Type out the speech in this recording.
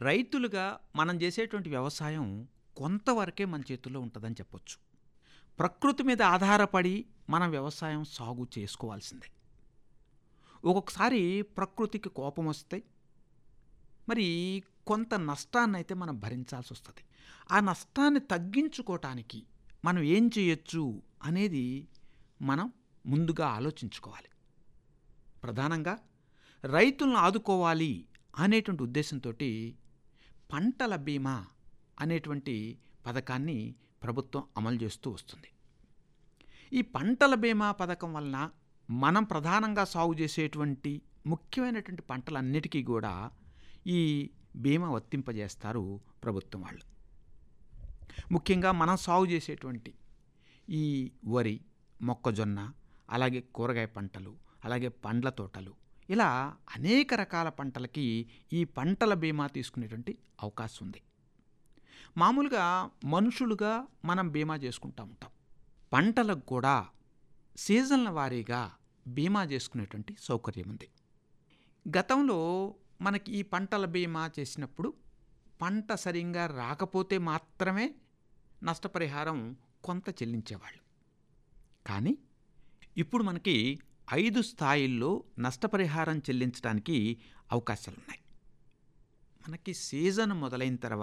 రైతులుగా మనం చేసేటువంటి వ్యవసాయం కొంతవరకే మన చేతుల్లో ఉంటుందని చెప్పొచ్చు ప్రకృతి మీద ఆధారపడి మనం వ్యవసాయం సాగు చేసుకోవాల్సిందే ఒక్కొక్కసారి ప్రకృతికి కోపం వస్తే మరి కొంత నష్టాన్ని అయితే మనం భరించాల్సి వస్తుంది ఆ నష్టాన్ని తగ్గించుకోవటానికి మనం ఏం చేయొచ్చు అనేది మనం ముందుగా ఆలోచించుకోవాలి ప్రధానంగా రైతులను ఆదుకోవాలి అనేటువంటి ఉద్దేశంతో పంటల బీమా అనేటువంటి పథకాన్ని ప్రభుత్వం అమలు చేస్తూ వస్తుంది ఈ పంటల బీమా పథకం వలన మనం ప్రధానంగా సాగు చేసేటువంటి ముఖ్యమైనటువంటి పంటలన్నిటికీ కూడా ఈ బీమా వర్తింపజేస్తారు ప్రభుత్వం వాళ్ళు ముఖ్యంగా మనం సాగు చేసేటువంటి ఈ వరి మొక్కజొన్న అలాగే కూరగాయ పంటలు అలాగే పండ్ల తోటలు ఇలా అనేక రకాల పంటలకి ఈ పంటల బీమా తీసుకునేటువంటి అవకాశం ఉంది మామూలుగా మనుషులుగా మనం బీమా చేసుకుంటూ ఉంటాం పంటలకు కూడా సీజన్ల వారీగా బీమా చేసుకునేటువంటి సౌకర్యం ఉంది గతంలో మనకి ఈ పంటల బీమా చేసినప్పుడు పంట సరిగ్గా రాకపోతే మాత్రమే నష్టపరిహారం కొంత చెల్లించేవాళ్ళు కానీ ఇప్పుడు మనకి ఐదు స్థాయిల్లో నష్టపరిహారం చెల్లించడానికి అవకాశాలు ఉన్నాయి మనకి సీజన్ మొదలైన తర్వాత